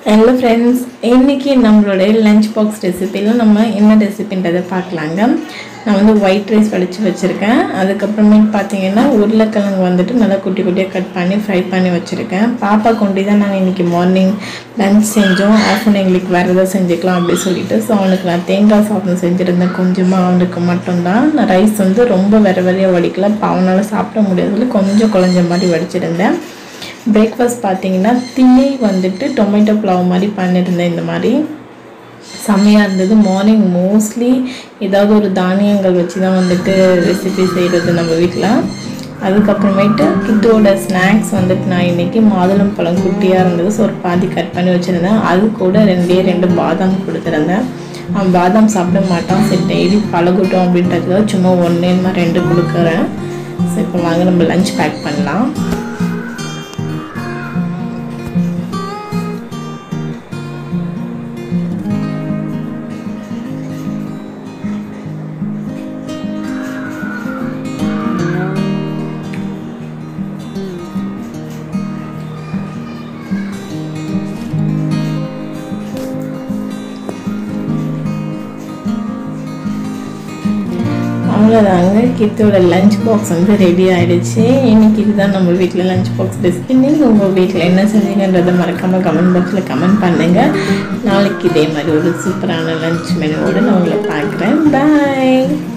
hello friends இன்னைக்கு நம்மளுடைய lunch box ரெசிப்பியில் நம்ம என்ன ரெசிபின்றதை பார்க்கலாங்க நான் வந்து ஒயிட் ரைஸ் வடித்து வச்சுருக்கேன் அதுக்கப்புறமேட்டு பார்த்தீங்கன்னா உருளைக்கிழங்கு வந்துட்டு நல்லா குட்டி குட்டியாக கட் பண்ணி ஃப்ரை பண்ணி வச்சுருக்கேன் பாப்பா கொண்டு தான் நாங்கள் இன்றைக்கி மார்னிங் லஞ்ச் செஞ்சோம் ஆஃப்டர்நூன் எங்களுக்கு வேறு எதாவது செஞ்சுக்கலாம் அப்படி சொல்லிட்டு ஸோ அவனுக்கு நான் தேங்காய் சாதம் செஞ்சுருந்தேன் கொஞ்சமாக அவனுக்கு மட்டும்தான் நான் ரைஸ் வந்து ரொம்ப வெற வெறையாக வடிக்கல அவனால் சாப்பிட முடியாததுல கொஞ்சம் குழஞ்ச மாதிரி வடிச்சிருந்தேன் பிரேக்ஃபாஸ்ட் பார்த்தீங்கன்னா திணை வந்துட்டு டொமேட்டோ புலாவ் மாதிரி பண்ணியிருந்தேன் இந்த மாதிரி செம்மையாக இருந்தது மார்னிங் மோஸ்ட்லி ஏதாவது ஒரு தானியங்கள் வச்சு தான் வந்துட்டு ரெசிபி செய்கிறது நம்ம வீட்டில் அதுக்கப்புறமேட்டு கிட்டோட ஸ்நாக்ஸ் வந்துட்டு நான் இன்றைக்கி மாதுளம் பழம் குட்டியாக இருந்தது ஸோ ஒரு பாதி கட் பண்ணி வச்சுருந்தேன் அது கூட ரெண்டே ரெண்டு பாதாம் கொடுத்துருந்தேன் அவன் பாதாம் சாப்பிட மாட்டான் சரி டெய்லி பழகட்டும் அப்படின்றதுக்காக சும்மா ஒன்று ரெண்டு கொடுக்குறேன் ஸோ இப்போ வாங்க நம்ம லஞ்ச் பேக் பண்ணலாம் அவ்வளோதாங்க கித்தோட லஞ்ச் பாக்ஸ் வந்து ரெடி ஆயிடுச்சு இன்னைக்கு இதுதான் நம்ம வீட்டில் லஞ்ச் பாக்ஸ் ரெசிபி நீங்கள் உங்கள் வீட்டில் என்ன செஞ்சீங்கன்றதை மறக்காமல் கமெண்ட் பாக்ஸில் கமெண்ட் பண்ணுங்கள் நாளைக்கு இதே மாதிரி ஒரு சூப்பரான லஞ்ச் மெனுவோடு நான் உங்களை பார்க்குறேன் பாய்